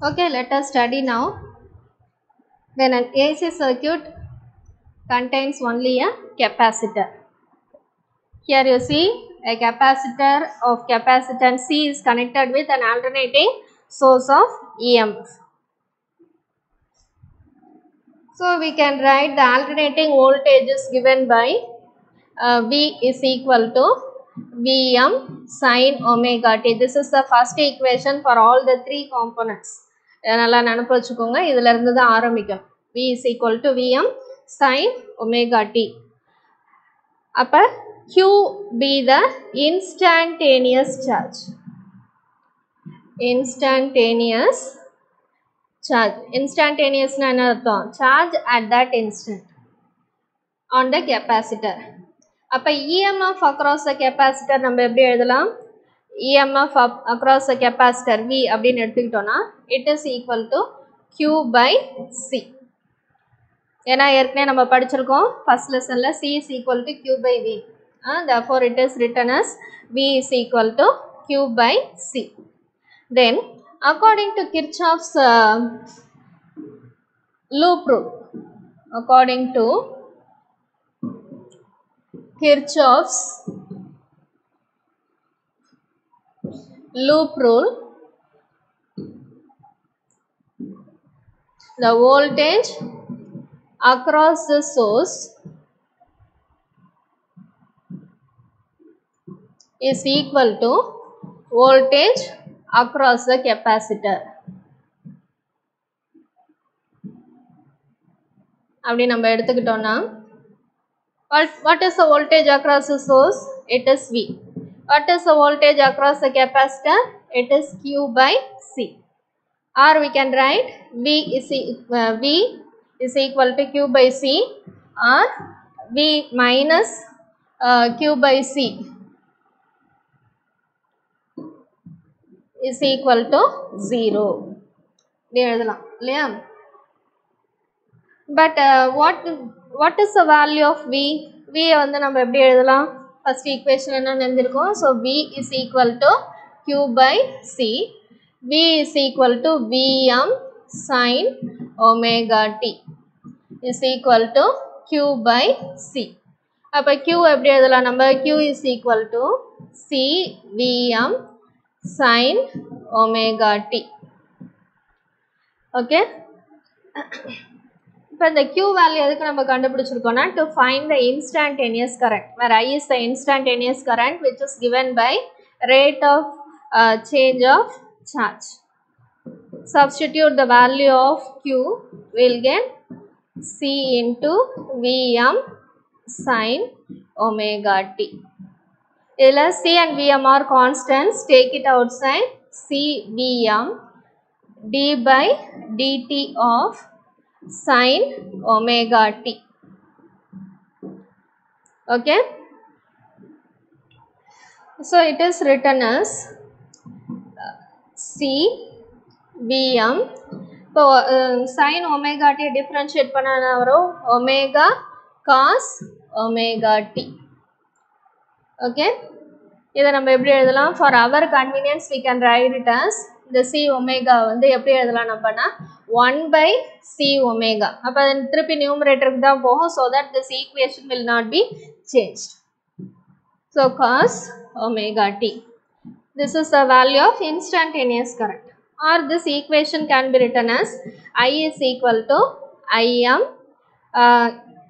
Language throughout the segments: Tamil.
Okay, let us study now. When an AC circuit contains only a capacitor. Here you see a capacitor of capacitance C is connected with an alternating source of EMF. So we can write the alternating voltage is given by uh, V is equal to Vm sin omega t. This is the first equation for all the three components. இதை நல்லா நினப்பு வச்சுக்கோங்க இதுல இருந்து தான் ஆரம்பிக்கும் V is equal to Vm sin omega t. அப்ப Q be the instantaneous charge. Instantaneous charge. Instantaneous என்ன அர்த்தம் charge at that instant on the capacitor. அப்ப EMF across the capacitor நம்ம எப்படி எழுதலாம் EMF up across the capacitor V அப்படின்னு எடுத்துக்கிட்டோம்னா it is equal to Q by C. ஏன்னா ஏற்கனவே நம்ம படிச்சிருக்கோம் ஃபர்ஸ்ட் லெசன்ல C is equal to Q by V. Uh, therefore it is written as V is equal to Q by C. Then according to Kirchhoff's uh, loop rule, according to Kirchhoff's loop rule, the voltage across the source is equal to voltage across the capacitor. அப்படி நம்ம எடுத்துக்கிட்டோம்னா what, what is the voltage across the source? It is V. What is the voltage across the capacitor? It is Q by C. Or we can write V is, e- uh, v is equal to Q by C or V minus uh, Q by C is equal to 0. இப்படி எழுதலாம் இல்லையா but what what is the value of V V வந்து நம்ம எப்படி எழுதலாம் ஃபர்ஸ்ட் ஈக்குவேஷன் என்ன நினைஞ்சிருக்கோம் so V is equal to Q by C V is equal to Vm sine omega t is equal to Q by C அப்போ கியூ எப்படி எழுதலாம் நம்ம Q is equal to C Vm sine omega t okay இப்போ இந்த Q வேல்யூ எதுக்கு நம்ம கண்டுபிடிச்சிருக்கோம்னா to find the instantaneous current where I is the instantaneous current which is given by rate of change of charge substitute the value of Q will get C into Vm sin omega t. இதில் C and Vm are constants. Take it outside. C Vm d by dt of sin omega t. Okay. So it is written as uh, C Vm. இப்போ சைன் ஒமேகா டி டிஃப்ரென்ஷியேட் பண்ண என்ன வரும் omega cos omega t okay இதை நம்ம எப்படி எழுதலாம் for our convenience we can write it as இந்த சி ஒமேகா வந்து எப்படி எழுதலாம் நம்மனா ஒன் பை சி ஒமேகா அப்போ திருப்பி நியூமரேட்டருக்கு தான் போகும் so that this equation will not be change so cos omega t this is the value of instantaneous current or this equation can be written as I is equal to Im uh,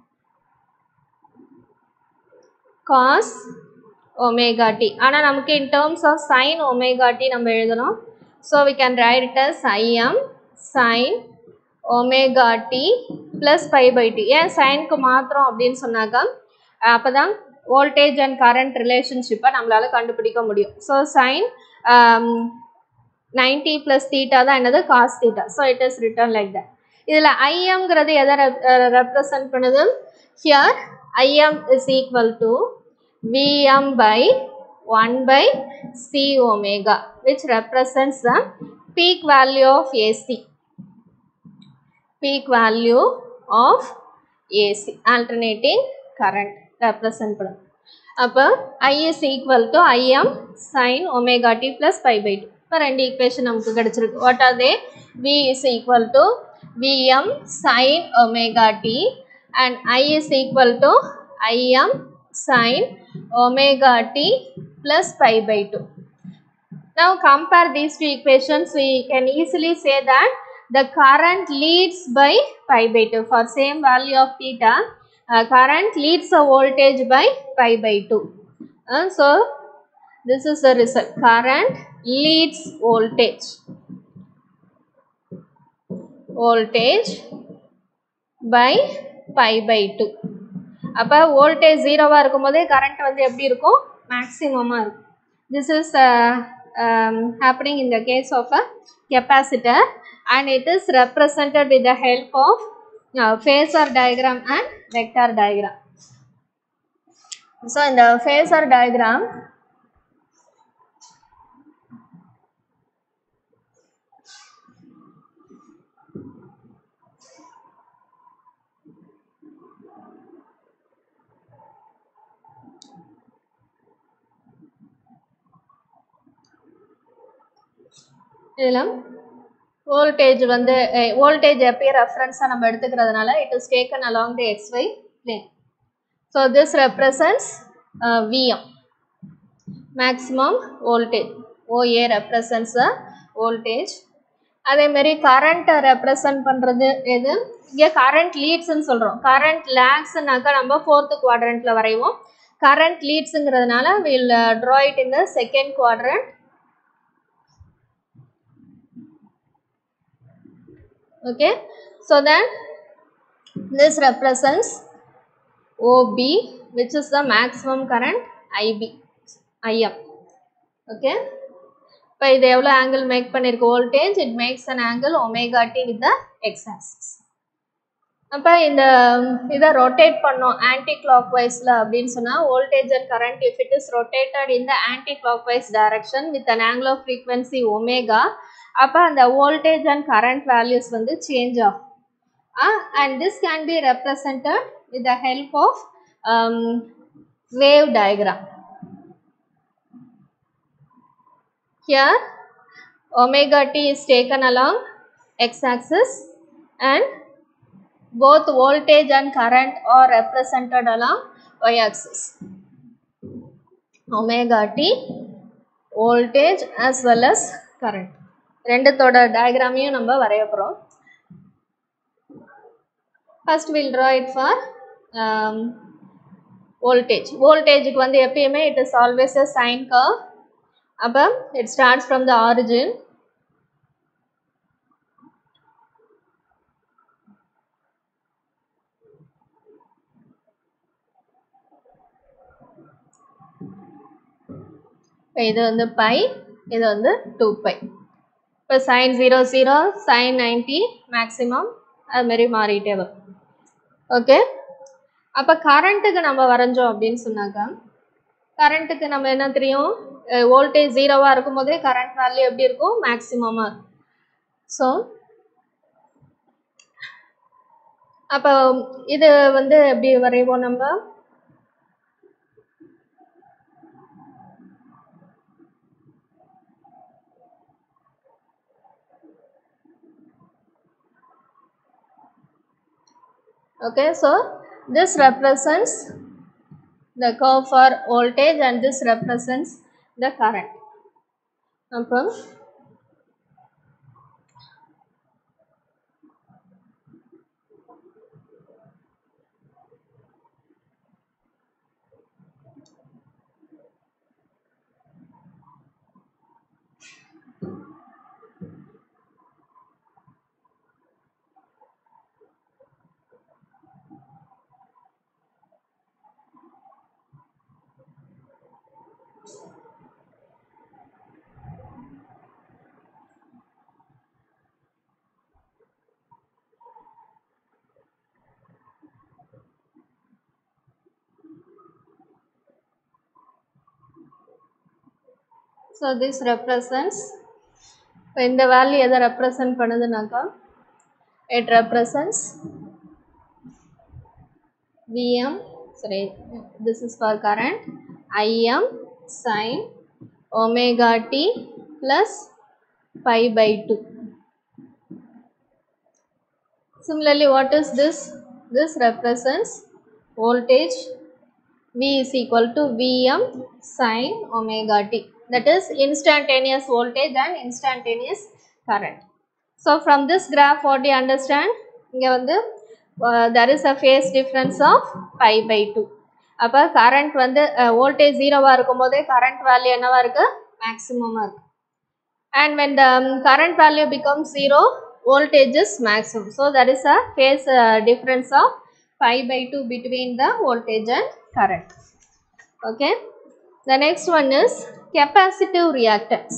cos omega t ஆனால் நமக்கு in terms of sin omega t நம்ம எழுதணும் so we can write it as Im sin omega t plus pi by t ஏன் சைனுக்கு மாத்திரம் அப்படின்னு சொன்னாக்கா அப்போ தான் வோல்டேஜ் அண்ட் கரண்ட் ரிலேஷன்ஷிப்பை நம்மளால் கண்டுபிடிக்க முடியும் so sine ninety plus theta தான் என்னது cos theta so it is return like that இதில் ஐஎம்ங்கிறது எதை ரெப்ரசன்ட் பண்ணுது here Im is equal to Vm by one by C omega which represents the peak value of AC peak value of AC alternating current represent பண்ணும் அப்போ I is equal to Im sine omega t plus pi by two இப்போ ரெண்டு ஈக்குவேஷன் நமக்கு கிடச்சிருக்கு what R they V is equal to Vm sin omega t and I is equal to Im sin omega t plus pi by 2. Now compare these two equations. We can easily say that the current leads by pi by 2. For same value of theta, uh, current leads the voltage by pi by 2. Uh, so this is the result. Current leads voltage. Voltage by pi by 2. அப்போ வோல்டேஜ் ஜீரோவாக இருக்கும்போதே கரண்ட் வந்து எப்படி இருக்கும் மேக்ஸிமமாக இருக்கும் this is happening in the case of a capacitor and it is represented with the help of uh, phasor diagram and vector diagram. So in the phasor diagram இதில் வோல்டேஜ் வந்து வோல்டேஜ் எப்பயும் ரெஃபரன்ஸாக நம்ம எடுத்துக்கிறதுனால it is taken along the XY plane so this represents Vm maximum voltage OA represents the voltage அதேமாரி கரண்ட்டை ரெப்ரசன்ட் பண்ணுறது எது இங்கே கரண்ட் லீட்ஸ்ன்னு சொல்கிறோம் கரண்ட் லேக்ஸ்னாக்கா நம்ம ஃபோர்த்து குவாட்ரண்ட்டில் வரைவோம் கரண்ட் லீட்ஸுங்கிறதுனால will draw it in the second quadrant okay so then this represents OB which is the maximum current IB IM okay இப்போ இது எவ்வளோ ஆங்கிள் மேக் பண்ணியிருக்கு voltage it makes an angle omega t with the X axis அப்போ இந்த இதை ரொட்டேட் பண்ணோம் ஆன்டி கிளாக் வைஸில் அப்படின்னு சொன்னால் voltage and current if it is rotated in the anticlockwise direction with an angle of frequency omega அப்போ அந்த வோல்டேஜ் அண்ட் கரண்ட் வேல்யூஸ் வந்து சேஞ்ச் ஆகும் and this can be represented with the help of wave diagram Here omega t is taken along x-axis and both voltage and current are represented along y-axis. Omega t voltage as well as current. ரெண்டுத்தோட டயக்ராமையும் நம்ம வரைய போகிறோம் first will draw it for voltage வோல்டேஜுக்கு வந்து எப்பயுமே it is always a sine curve அப்போ it starts from the origin இது வந்து பை இது வந்து டூ பை இப்போ sine zero zero sine ninety maximum அதுமாரி மாறிட்டே வரும் ஓகே அப்போ கரண்ட்டுக்கு நம்ம வரைஞ்சோம் அப்படின்னு சொன்னாக்கா கரண்ட்டுக்கு நம்ம என்ன தெரியும் வோல்டேஜ் ஜீரோவாக இருக்கும் போதே கரண்ட் வேல்யூ எப்படி இருக்கும் மேக்ஸிமமாக இருக்கும் ஸோ அப்போ இது வந்து எப்படி வரைவோம் நம்ம okay so this represents the curve for voltage and this represents the current அப்போ ஸோ திஸ் ரெப்ரசன்ஸ் இப்போ இந்த வேல்யூ எதை ரெப்ரசன்ட் பண்ணுதுனாக்கா it represents Vm sorry this is for current im sin omega t plus pi by 2 Similarly, what is this? This represents voltage V is equal to Vm sin omega t. That is instantaneous voltage and instantaneous current. So from this graph, what do you understand? இங்கே வந்து uh, there is a phase difference of pi by 2. அப்போ கரண்ட் வந்து வோல்டேஜ் ஜீரோவாக இருக்கும் போதே கரண்ட் வேல்யூ என்னவா இருக்கு மேக்ஸிமமாக இருக்கு and when the um, current value becomes zero voltage is maximum so there is a phase uh, difference of pi by 2 between the voltage and current okay the next one is capacitive reactance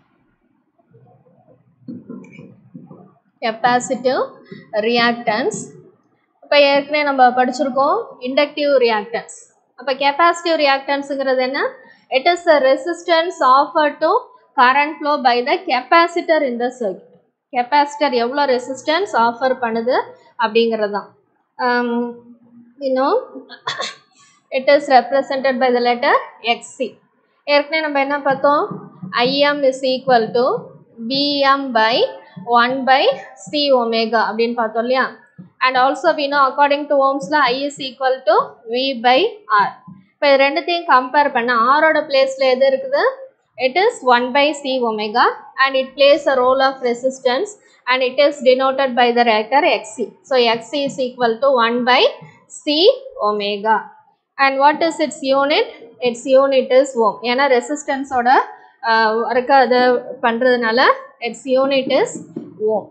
capacitive reactance இப்போ ஏற்கனவே நம்ம படிச்சிருக்கோம் இண்டக்டிவ் ரியாக்டன்ஸ் அப்போ கெப்பாசிட்டிவ் ரியாக்டன்ஸுங்கிறது என்ன it is a resistance offer to current flow by the capacitor in the circuit capacitor எவ்வளோ ரெசிஸ்டன்ஸ் ஆஃபர் பண்ணுது அப்படிங்கிறது தான் இன்னும் it is represented by the letter Xc ஏற்கனவே நம்ம என்ன பார்த்தோம் Im is equal to Vm by one by C omega அப்படின்னு பார்த்தோம் இல்லையா and also we know according to ஓம்ஸில் I is equal to V by R இப்போ இது ரெண்டுத்தையும் கம்பேர் பண்ண ஆரோட பிளேஸில் எது இருக்குது it is 1 by c omega and it plays a role of resistance and it is denoted by the reactor xc. So xc is equal to 1 by c omega. And what is its unit? Its unit is ohm. ஏன்னா resistance ஓட இருக்க அது பண்ணுறதுனால its unit is ohm.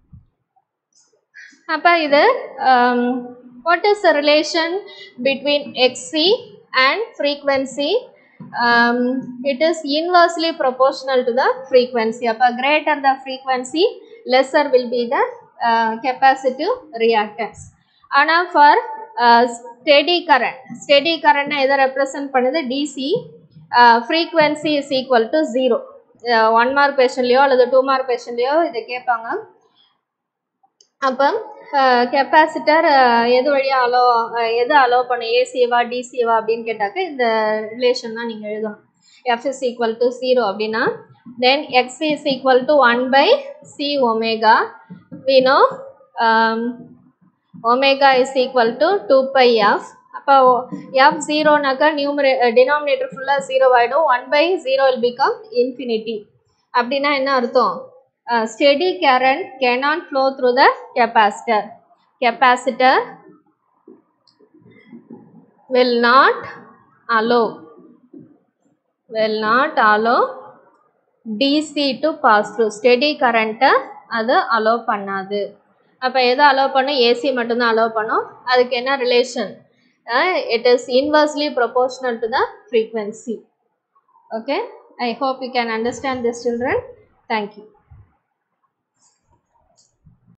அப்போ இது what is the relation between xc and frequency um, it is inversely proportional to the frequency. அப்போ greater the frequency, lesser will be the uh, capacitive reactance. ஆனால் for uh, steady current, steady current எதை represent பண்ணுது DC, uh, frequency is equal to zero. One mark கொஷன்லையோ அல்லது டூ மார்க் கொஷன்லையோ இதை கேட்பாங்க அப்போ கெப்பாசிட்டர் எது வழியாக அலோ எது அலோ பண்ணும் ஏசிவா டிசிவா அப்படின்னு கேட்டாக்க இந்த ரிலேஷன் தான் நீங்கள் எழுதணும் F is equal to zero அப்படின்னா then X is equal to one by C omega we know omega is equal to two pi F அப்போ எஃப் ஜீரோனாக்கா நியூமரே டினாமினேட்டர் ஃபுல்லாக ஜீரோ ஆகிடும் one by zero will become infinity அப்படின்னா என்ன அர்த்தம் uh, steady current cannot flow through the capacitor. Capacitor will not allow will not allow DC to pass through. Steady current அது allow பண்ணாது அப்போ எதை அலோவ் பண்ணும் ஏசி மட்டும்தான் அலோவ் பண்ணும் அதுக்கு என்ன relation it is inversely proportional to the frequency okay I hope you can understand this children thank you